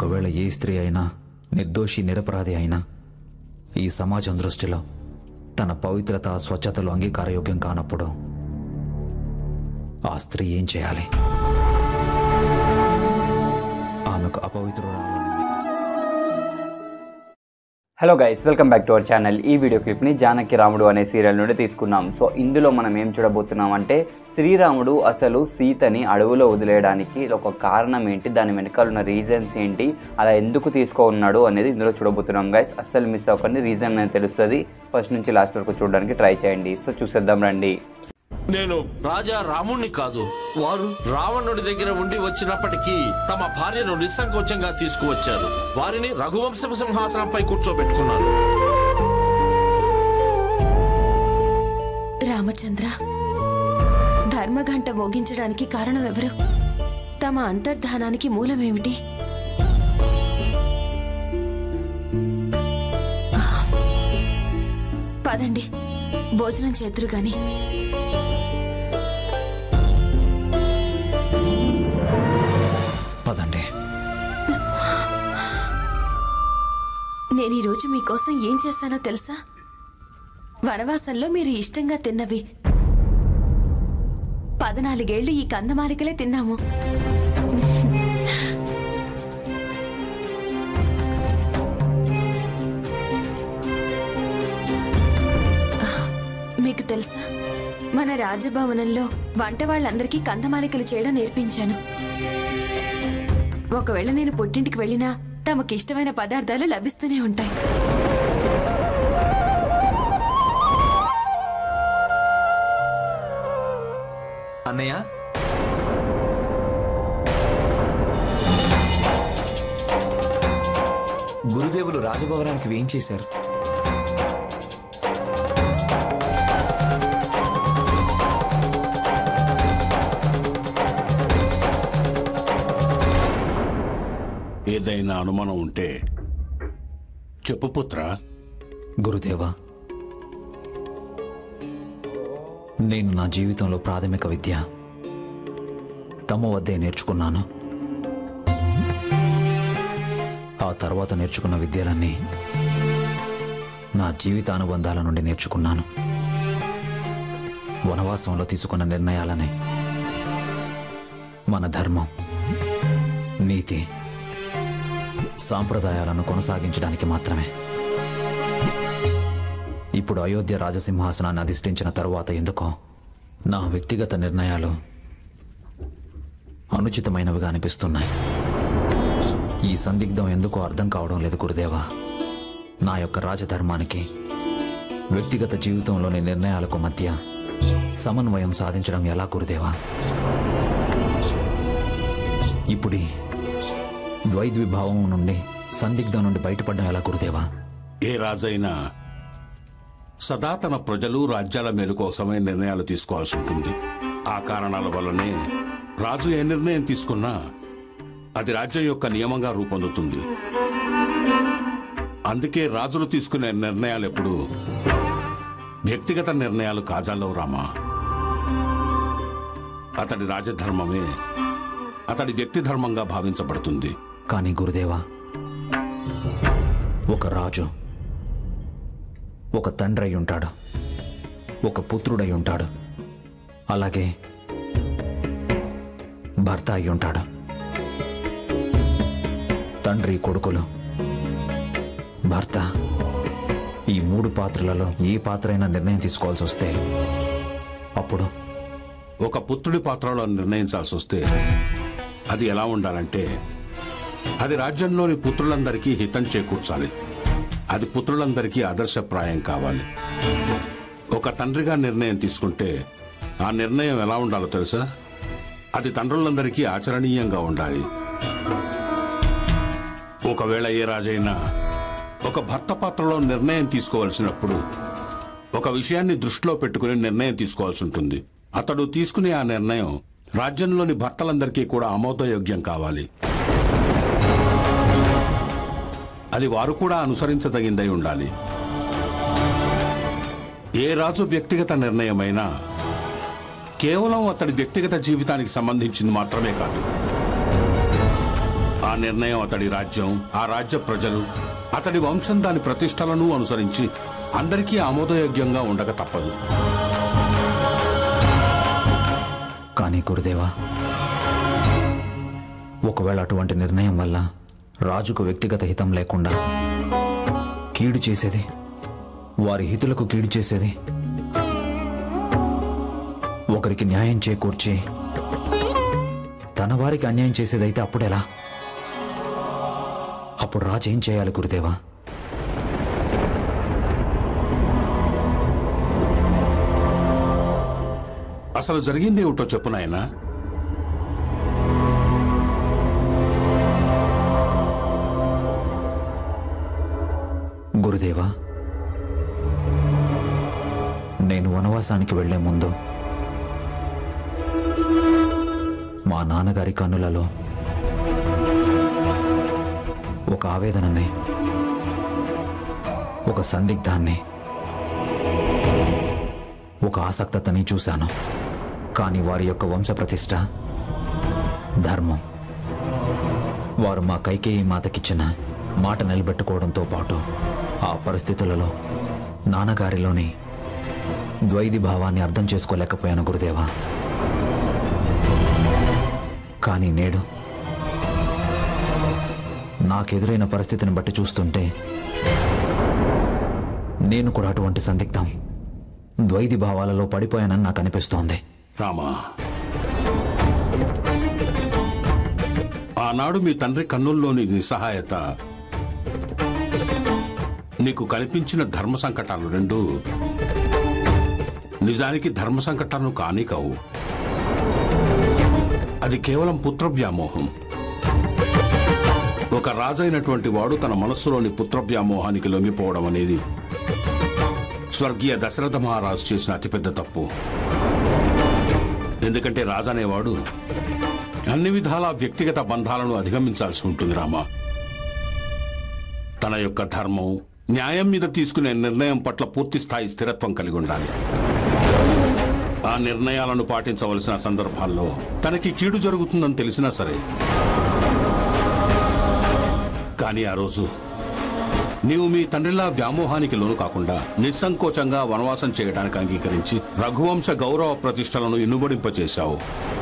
ఒకవేళ ఏ స్త్రీ అయినా నిర్దోషి నిరపరాధి అయినా ఈ సమాజం దృష్టిలో తన పవిత్రత స్వచ్ఛతలు అంగీకారయోగ్యం కానప్పుడు ఆ స్త్రీ ఏం చేయాలి ఆమెకు అపవిత్రురాలని hello guys welcome back to our channel ఈ వీడియో క్లిప్ని జానకి రాముడు అనే సీరియల్ నుండి తీసుకున్నాం సో ఇందులో మనం ఏం చూడబోతున్నాం అంటే శ్రీరాముడు అసలు సీతని అడవిలో వదిలేయడానికి ఒక కారణం ఏంటి దాని వెనకాల ఉన్న రీజన్స్ ఏంటి అలా ఎందుకు తీసుకో ఉన్నాడు అనేది ఇందులో చూడబోతున్నాం గైస్ అస్సలు మిస్ అవ్వకండి రీజన్ అనేది తెలుస్తుంది ఫస్ట్ నుంచి లాస్ట్ వరకు చూడడానికి ట్రై చేయండి సో చూసేద్దాం రండి నేను రాజా రాముణ్ణి కాదు వారు రావణుడి దగ్గర ఉండి వచ్చినప్పటికీ తమ భార్యను నిస్సంకోచంగా తీసుకువచ్చారు వారిని రఘువంశ సింహాసనంపై కూర్చోబెట్టుకున్నారు రామచంద్ర ధర్మగంట మోగించడానికి కారణం ఎవరు తమ అంతర్ధానానికి మూలమేమిటి ఆ, పదండి భోజనం చేతురు గాని పదండి నేను ఈరోజు మీకోసం ఏం చేశానో తెలుసా వనవాసంలో మీరు ఇష్టంగా తిన్నవి పద్నాలుగేళ్లు ఈ కందమాలికలే తిన్నాము మీకు తెలుసా మన రాజభవనంలో వంట వాళ్ళందరికీ కందమాలికలు చేయడం నేర్పించాను ఒకవేళ నేను పుట్టింటికి వెళ్ళినా తమకిష్టమైన పదార్థాలు లభిస్తూనే ఉంటాయి అన్నయ్య గురుదేవులు రాజభవనానికి వేం చేశారు ఏదైనా అనుమానం ఉంటే చెప్పు పుత్ర గురుదేవా నేను నా జీవితంలో ప్రాథమిక విద్య తమ వద్దే నేర్చుకున్నాను ఆ తర్వాత నేర్చుకున్న విద్యలన్నీ నా జీవిత అనుబంధాల నుండి నేర్చుకున్నాను వనవాసంలో తీసుకున్న నిర్ణయాలనే మన ధర్మం నీతి సాంప్రదాయాలను కొనసాగించడానికి మాత్రమే ఇప్పుడు అయోధ్య రాజసింహాసనాన్ని అధిష్ఠించిన తరువాత ఎందుకో నా వ్యక్తిగత నిర్ణయాలు అనుచితమైనవిగా అనిపిస్తున్నాయి ఈ సందిగ్ధం ఎందుకో అర్థం కావడం లేదు గురుదేవా నా యొక్క రాజధర్మానికి వ్యక్తిగత జీవితంలోని నిర్ణయాలకు మధ్య సమన్వయం సాధించడం ఎలా గురుదేవా ఇప్పుడీ ద్వైద్విభావం నుండి సందిగ్ధం నుండి బయటపడడం ఎలా గురుదేవా ఏ రాజైనా సదా తన ప్రజలు రాజ్యాల మేలు కోసమే నిర్ణయాలు తీసుకోవాల్సి ఉంటుంది ఆ కారణాల వల్లనే రాజు ఏ నిర్ణయం తీసుకున్నా అది రాజ్యం యొక్క నియమంగా రూపొందుతుంది అందుకే రాజులు తీసుకునే నిర్ణయాలు ఎప్పుడు వ్యక్తిగత నిర్ణయాలు కాజాలవు రామా అతడి రాజధర్మమే అతడి వ్యక్తి ధర్మంగా భావించబడుతుంది కానీ గురుదేవా ఒక రాజు ఒక తండ్రి అయి ఉంటాడు ఒక పుత్రుడై ఉంటాడు అలాగే భర్త అయి ఉంటాడు తండ్రి కొడుకులు భర్త ఈ మూడు పాత్రలలో ఏ పాత్ర అయినా నిర్ణయం తీసుకోవాల్సి వస్తే అప్పుడు ఒక పుత్రుడి పాత్రలో నిర్ణయించాల్సి వస్తే అది ఎలా ఉండాలంటే అది రాజ్యంలోని పుత్రులందరికీ హితం చేకూర్చాలి అది పుత్రులందరికీ ఆదర్శప్రాయం కావాలి ఒక తండ్రిగా నిర్ణయం తీసుకుంటే ఆ నిర్ణయం ఎలా ఉండాలో తెలుసా అది తండ్రులందరికీ ఆచరణీయంగా ఉండాలి ఒకవేళ ఏ రాజైనా ఒక భర్త పాత్రలో నిర్ణయం తీసుకోవలసినప్పుడు ఒక విషయాన్ని దృష్టిలో పెట్టుకుని నిర్ణయం తీసుకోవాల్సి ఉంటుంది అతడు తీసుకునే ఆ నిర్ణయం రాజ్యంలోని భర్తలందరికీ కూడా ఆమోదయోగ్యం కావాలి అది వారు కూడా అనుసరించదగిందై ఉండాలి ఏ రాజు వ్యక్తిగత నిర్ణయమైనా కేవలం అతడి వ్యక్తిగత జీవితానికి సంబంధించింది మాత్రమే కాదు ఆ ఆ నిర్ణయం అతడి రాజ్యం ఆ రాజ్య ప్రజలు అతడి వంశం దాని ప్రతిష్టలను అనుసరించి అందరికీ ఆమోదయోగ్యంగా ఉండక తప్పదు కానీ గురుదేవా ఒకవేళ అటువంటి నిర్ణయం వల్ల రాజుకు వ్యక్తిగత హితం లేకుండా కీడు చేసేది వారి హితులకు కీడు చేసేది ఒకరికి న్యాయం చేకూర్చి తన వారికి అన్యాయం చేసేదైతే అప్పుడెలా అప్పుడు రాజు ఏం చేయాలి గురుదేవా అసలు జరిగింది ఏమిటో చెప్పు నాయనా గురుదేవా నేను వనవాసానికి వెళ్లే ముందు మా నాన్నగారి కన్నులలో ఒక ఆవేదనని ఒక సందిగ్ధాన్ని ఒక ఆసక్తతని చూశాను కానీ వారి యొక్క వంశప్రతిష్ఠ ధర్మం వారు మా కైకేయి మాతకిచ్చిన మాట నిలబెట్టుకోవడంతో పాటు ఆ పరిస్థితులలో నాన్నగారిలోని ద్వైది భావాన్ని అర్థం చేసుకోలేకపోయాను గురుదేవా కానీ నేడు నాకెదురైన పరిస్థితిని బట్టి చూస్తుంటే నేను కూడా అటువంటి సందిగ్ధం ద్వైది భావాలలో పడిపోయానని నాకు అనిపిస్తోంది రామా ఆనాడు మీ తండ్రి కన్నుల్లోని నిస్సహాయత నీకు కనిపించిన ధర్మ సంకటాలు రెండు నిజానికి ధర్మ సంకటాలను కాని కావు అది కేవలం పుత్ర వ్యామోహం ఒక రాజైనటువంటి వాడు తన మనస్సులోని పుత్ర వ్యామోహానికి లొంగిపోవడం అనేది స్వర్గీయ దశరథ మహారాజు చేసిన అతిపెద్ద తప్పు ఎందుకంటే రాజనేవాడు అన్ని విధాల వ్యక్తిగత బంధాలను అధిగమించాల్సి ఉంటుంది రామా తన యొక్క ధర్మం న్యాయం మీద తీసుకునే నిర్ణయం పట్ల పూర్తి స్థాయి స్థిరత్వం కలిగి ఉండాలి ఆ నిర్ణయాలను పాటించవలసిన సందర్భాల్లో తనకి కీడు జరుగుతుందని తెలిసినా సరే కానీ ఆ రోజు నీవు మీ తండ్రిలా వ్యామోహానికి లోను కాకుండా నిస్సంకోచంగా వనవాసం చేయడానికి అంగీకరించి రఘువంశ గౌరవ ప్రతిష్టలను ఇనుబడింపచేశావు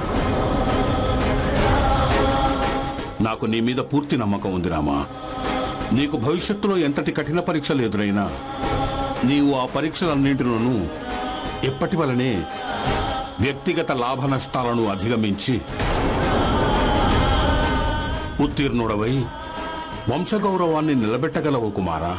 నాకు నీ మీద పూర్తి నమ్మకం ఉంది రామా నీకు భవిష్యత్తులో ఎంతటి కఠిన పరీక్షలు ఎదురైనా నీవు ఆ పరీక్షలన్నింటిలోనూ ఎప్పటి వలనే వ్యక్తిగత లాభ నష్టాలను అధిగమించి ఉత్తీర్ణుడవై వంశగౌరవాన్ని నిలబెట్టగలవు కుమారా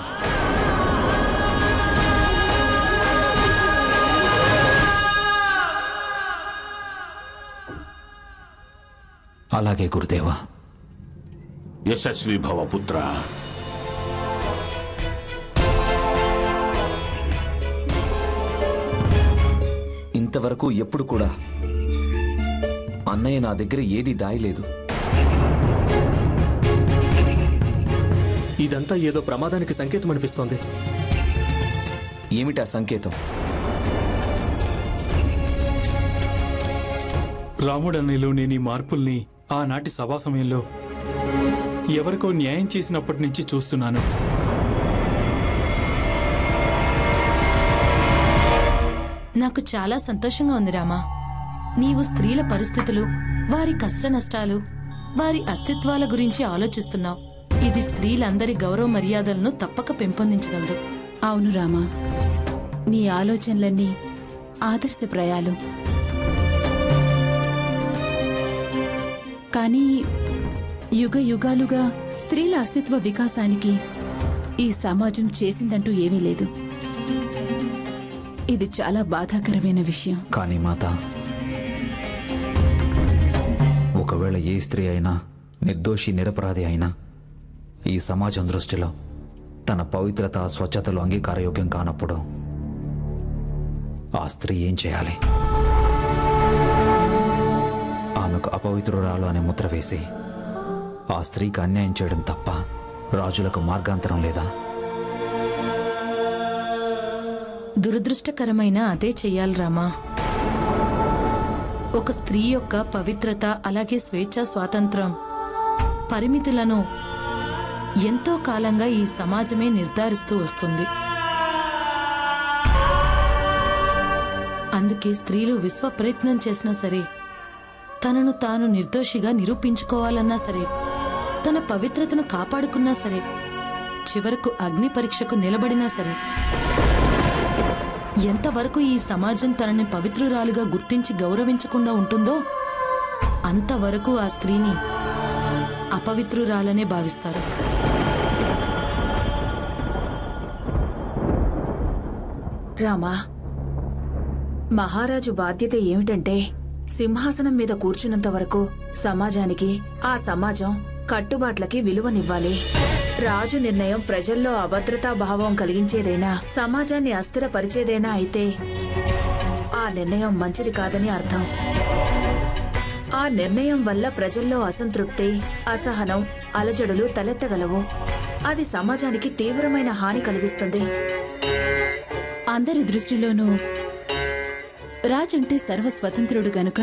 అలాగే గురుదేవా యశస్వి భవ పుత్ర ఇంతవరకు ఎప్పుడు కూడా అన్నయ్య నా దగ్గర ఏది దాయలేదు ఇదంతా ఏదో ప్రమాదానికి సంకేతం అనిపిస్తోంది ఏమిటా సంకేతం రాముడన్నయ్యలో నేను ఈ మార్పుల్ని ఆనాటి సభా సమయంలో ఎవరికో న్యాయం చేసినప్పటి నుంచి చూస్తున్నాను నాకు చాలా సంతోషంగా ఉంది రామా నీవు స్త్రీల పరిస్థితులు వారి కష్ట నష్టాలు వారి అస్తిత్వాల గురించి ఆలోచిస్తున్నావు ఇది స్త్రీలందరి గౌరవ మర్యాదలను తప్పక పెంపొందించగలదు అవును రామా నీ ఆలోచనలన్నీ ఆదర్శప్రాయాలు కానీ యుగ యుగాలుగా స్త్రీల అస్తిత్వ వికాసానికి ఈ సమాజం చేసిందంటూ ఏమీ లేదు ఇది చాలా బాధాకరమైన విషయం కానీ మాత ఒకవేళ ఏ స్త్రీ అయినా నిర్దోషి నిరపరాధి అయినా ఈ సమాజం దృష్టిలో తన పవిత్రత స్వచ్ఛతలు అంగీకారయోగ్యం కానప్పుడు ఆ స్త్రీ ఏం చేయాలి ఆమెకు అపవిత్రురాలు అనే ముద్ర వేసి ఆ స్త్రీకి అన్యాయం చేయడం తప్ప రాజులకు మార్గాంతరం లేదా దురదృష్టకరమైన అదే చెయ్యాలి రామా ఒక స్త్రీ యొక్క పవిత్రత అలాగే స్వేచ్ఛ స్వాతంత్రం పరిమితులను ఎంతో కాలంగా ఈ సమాజమే నిర్ధారిస్తూ వస్తుంది అందుకే స్త్రీలు విశ్వ ప్రయత్నం చేసినా సరే తనను తాను నిర్దోషిగా నిరూపించుకోవాలన్నా సరే తన పవిత్రతను కాపాడుకున్నా సరే చివరకు అగ్ని పరీక్షకు నిలబడినా సరే ఎంతవరకు ఈ సమాజం తనని పవిత్రురాలుగా గుర్తించి గౌరవించకుండా ఉంటుందో అంతవరకు ఆ స్త్రీని అపవిత్రురాలనే భావిస్తారు రామా మహారాజు బాధ్యత ఏమిటంటే సింహాసనం మీద కూర్చున్నంత వరకు సమాజానికి ఆ సమాజం కట్టుబాట్లకి విలువనివ్వాలి రాజు నిర్ణయం ప్రజల్లో అభద్రతా భావం కలిగించేదైనా సమాజాన్ని అస్థిరపరిచేదైనా అయితే ఆ నిర్ణయం మంచిది కాదని అర్థం ఆ నిర్ణయం వల్ల ప్రజల్లో అసంతృప్తి అసహనం అలజడులు తలెత్తగలవు అది సమాజానికి తీవ్రమైన హాని కలిగిస్తుంది అందరి దృష్టిలోనూ రాజంటే సర్వస్వతంత్రుడు గనుక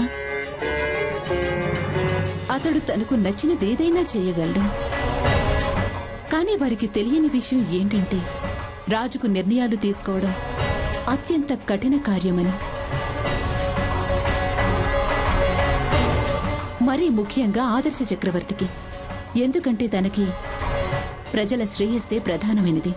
అతడు తనకు నచ్చినదేదైనా చేయగలడు కానీ వారికి తెలియని విషయం ఏంటంటే రాజుకు నిర్ణయాలు తీసుకోవడం అత్యంత కఠిన కార్యమని మరీ ముఖ్యంగా ఆదర్శ చక్రవర్తికి ఎందుకంటే తనకి ప్రజల శ్రేయస్సే ప్రధానమైనది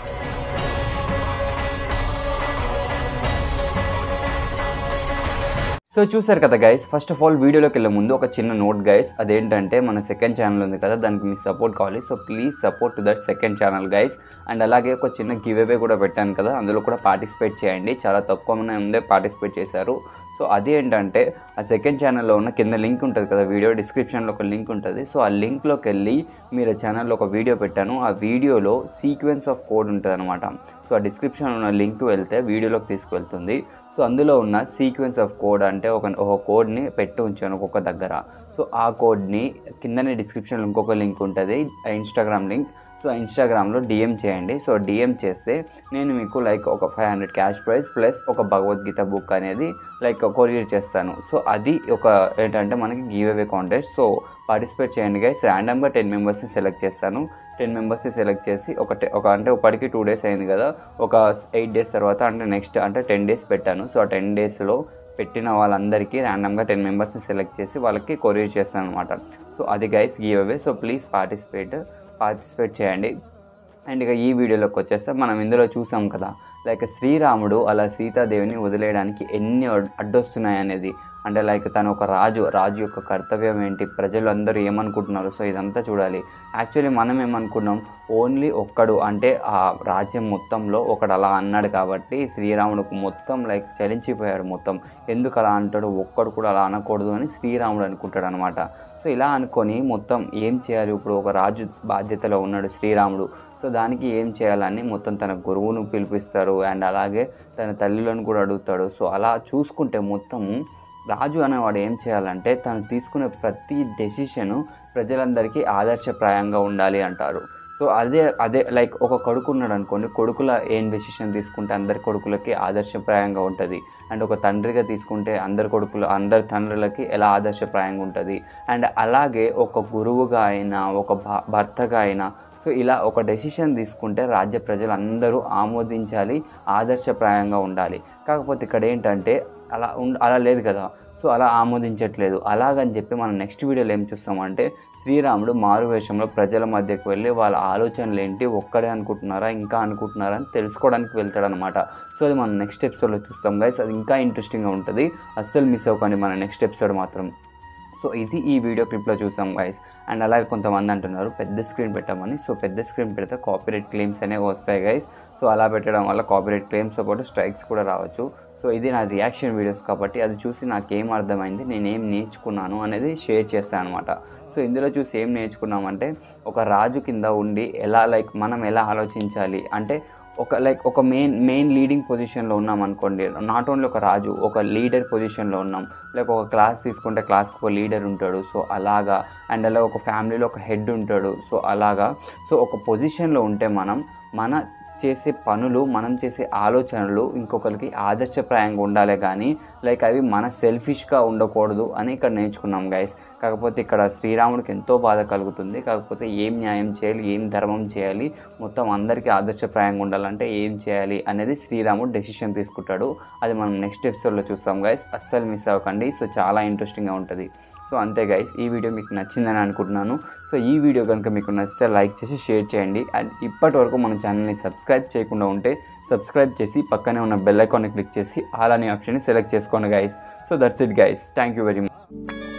సో చూసారు కదా గైస్ ఫస్ట్ ఆఫ్ ఆల్ వీడియోలోకి వెళ్ళే ముందు ఒక చిన్న నోట్ గైస్ అదేంటంటే మన సెకండ్ ఛానల్ ఉంది కదా దానికి మీ సపోర్ట్ కావాలి so please support to that second channel guys and అలాగే ఒక చిన్న గివ్ అవే కూడా పెట్టాను కదా అందులో కూడా పార్టిసిపేట్ చేయండి చాలా తక్కువ మంది ఉందే పార్టిసిపేట్ చేశారు సో అది ఏంటంటే ఆ సెకండ్ ఛానల్లో ఉన్న కింద లింక్ ఉంటుంది కదా వీడియో డిస్క్రిప్షన్లో ఒక లింక్ ఉంటుంది సో ఆ లింక్లోకి వెళ్ళి మీరు ఛానల్లో ఒక వీడియో పెట్టాను ఆ వీడియోలో సీక్వెన్స్ ఆఫ్ కోడ్ ఉంటుంది అనమాట సో ఆ డిస్క్రిప్షన్ ఉన్న లింక్ వెళ్తే వీడియోలోకి తీసుకువెళ్తుంది సో అందులో ఉన్న సీక్వెన్స్ ఆఫ్ కోడ్ అంటే ఒక ఒక కోడ్ని పెట్టి ఉంచాను ఒక్కొక్క దగ్గర సో ఆ కోడ్ని కిందనే డిస్క్రిప్షన్లో ఇంకొక లింక్ ఉంటుంది ఇన్స్టాగ్రామ్ లింక్ సో ఇన్స్టాగ్రామ్లో డిఎం చేయండి సో డిఎం చేస్తే నేను మీకు లైక్ ఒక five hundred cash prize plus ఒక భగవద్గీత బుక్ అనేది లైక్ కొరియర్ చేస్తాను సో అది ఒక ఏంటంటే మనకి giveaway contest so participate చేయండి గైస్ ర్యాండమ్గా టెన్ మెంబర్స్ని సెలెక్ట్ చేస్తాను టెన్ మెంబర్స్ని సెలెక్ట్ చేసి ఒక te- ఒక అంటే ఒకటికి టూ డేస్ అయింది కదా ఒక ఎయిట్ డేస్ తర్వాత అంటే నెక్స్ట్ అంటే టెన్ డేస్ పెట్టాను సో ఆ టెన్ డేస్లో పెట్టిన వాళ్ళందరికీ ర్యాండమ్గా టెన్ మెంబర్స్ని సెలెక్ట్ చేసి వాళ్ళకి కొరియర్ చేస్తాను అనమాట సో అది guys giveaway so please participate participate చేయండి అండ్ ఇక ఈ వీడియోలోకి వచ్చేస్తే మనం ఇందులో చూసాం కదా లైక్ శ్రీరాముడు అలా సీతాదేవిని వదిలేయడానికి ఎన్ని అడ్- అడ్డొస్తున్నాయి అనేది అంటే లైక్ తను ఒక రాజు రాజు యొక్క కర్తవ్యం ఏంటి ప్రజలు అందరూ ఏమనుకుంటున్నారు సో ఇదంతా చూడాలి యాక్చువల్లీ మనం ఏమనుకున్నాం ఓన్లీ ఒక్కడు అంటే ఆ రాజ్యం మొత్తంలో ఒకడు అలా అన్నాడు కాబట్టి శ్రీరాముడికి మొత్తం లైక్ చలించిపోయాడు మొత్తం ఎందుకు అలా అంటాడు ఒక్కడు కూడా అలా అనకూడదు అని శ్రీరాముడు అనుకుంటాడు అనమాట సో ఇలా అనుకొని మొత్తం ఏం చేయాలి ఇప్పుడు ఒక రాజు బాధ్యతలో ఉన్నాడు శ్రీరాముడు సో దానికి ఏం చేయాలని మొత్తం తన గురువును పిలిపిస్తారు అండ్ అలాగే తన తల్లిలను కూడా అడుగుతాడు సో అలా చూసుకుంటే మొత్తము రాజు అనేవాడు ఏం చేయాలంటే తను తీసుకునే ప్రతి డెసిషను ప్రజలందరికీ ఆదర్శప్రాయంగా ఉండాలి అంటారు సో అదే అదే లైక్ ఒక కొడుకు ఉన్నాడు అనుకోండి కొడుకుల ఏం డెసిషన్ తీసుకుంటే అందరి కొడుకులకి ఆదర్శప్రాయంగా ఉంటుంది అండ్ ఒక తండ్రిగా తీసుకుంటే అందరి కొడుకులు అందరి తండ్రులకి ఎలా ఆదర్శప్రాయంగా ఉంటుంది అండ్ అలాగే ఒక గురువుగా అయినా ఒక భ- భర్తగా అయినా సో ఇలా ఒక డెసిషన్ తీసుకుంటే రాజ్య ప్రజలు అందరూ ఆమోదించాలి ఆదర్శప్రాయంగా ఉండాలి కాకపోతే ఇక్కడ ఏంటంటే అలా ఉం అలా లేదు కదా సో అలా ఆమోదించట్లేదు అలాగని చెప్పి మనం నెక్స్ట్ వీడియోలో ఏం చూస్తామంటే శ్రీరాముడు మారు వేషంలో ప్రజల మధ్యకు వెళ్ళి వాళ్ళ ఆలోచనలు ఏంటి ఒక్కడే అనుకుంటున్నారా ఇంకా అనుకుంటున్నారా అని తెలుసుకోవడానికి వెళ్తాడనమాట సో అది మనం నెక్స్ట్ ఎపిసోడ్లో చూస్తాం గైస్ అది ఇంకా ఇంట్రెస్టింగ్గా ఉంటుంది అస్సలు మిస్ అవ్వకండి మన నెక్స్ట్ ఎపిసోడ్ మాత్రం సో ఇది ఈ వీడియో క్లిప్లో చూసాం గైస్ అండ్ అలాగే కొంతమంది అంటున్నారు పెద్ద స్క్రీన్ పెట్టామని సో పెద్ద స్క్రీన్ పెడితే కాపీరైట్ క్లెయిమ్స్ అనేవి వస్తాయి గైస్ సో అలా పెట్టడం వల్ల కాపీరైట్ క్లెయిమ్స్తో పాటు స్ట్రైక్స్ కూడా రావచ్చు సో ఇది నా రియాక్షన్ వీడియోస్ కాబట్టి అది చూసి నాకేం అర్థమైంది నేనేం నేర్చుకున్నాను అనేది షేర్ చేస్తాను అనమాట సో ఇందులో చూసి ఏం నేర్చుకున్నామంటే ఒక రాజు కింద ఉండి ఎలా లైక్ మనం ఎలా ఆలోచించాలి అంటే ఒక లైక్ ఒక మెయిన్ మెయిన్ లీడింగ్ పొజిషన్లో ఉన్నాం అనుకోండి నాట్ ఓన్లీ ఒక రాజు ఒక లీడర్ పొజిషన్లో ఉన్నాం లైక్ ఒక క్లాస్ తీసుకుంటే క్లాస్కి ఒక లీడర్ ఉంటాడు సో అలాగా అండ్ అలాగే ఒక ఫ్యామిలీలో ఒక హెడ్ ఉంటాడు సో అలాగా సో ఒక పొజిషన్లో ఉంటే మనం మన చేసే పనులు మనం చేసే ఆలోచనలు ఇంకొకరికి ఆదర్శప్రాయంగా ఉండాలి కానీ లైక్ అవి మన సెల్ఫిష్గా ఉండకూడదు అని ఇక్కడ నేర్చుకున్నాం గైస్ కాకపోతే ఇక్కడ శ్రీరాముడికి ఎంతో బాధ కలుగుతుంది కాకపోతే ఏం న్యాయం చేయాలి ఏం ధర్మం చేయాలి మొత్తం అందరికీ ఆదర్శప్రాయంగా ఉండాలంటే ఏం చేయాలి అనేది శ్రీరాముడు డెసిషన్ తీసుకుంటాడు అది మనం నెక్స్ట్ ఎపిసోడ్లో చూస్తాం గైస్ అస్సలు మిస్ అవ్వకండి సో చాలా ఇంట్రెస్టింగ్గా ఉంటుంది సో అంతే గైస్ ఈ వీడియో మీకు నచ్చిందని అనుకుంటున్నాను సో ఈ వీడియో కనుక మీకు నచ్చితే లైక్ చేసి షేర్ చేయండి అండ్ ఇప్పటి వరకు మన ఛానల్ని సబ్స్క్రైబ్ చేయకుండా ఉంటే సబ్స్క్రైబ్ చేసి పక్కనే ఉన్న బెల్ ఐకాన్ని క్లిక్ చేసి ఆల్ అనే ఆప్షన్ని సెలెక్ట్ చేసుకోండి guys so that's it guys thank you very much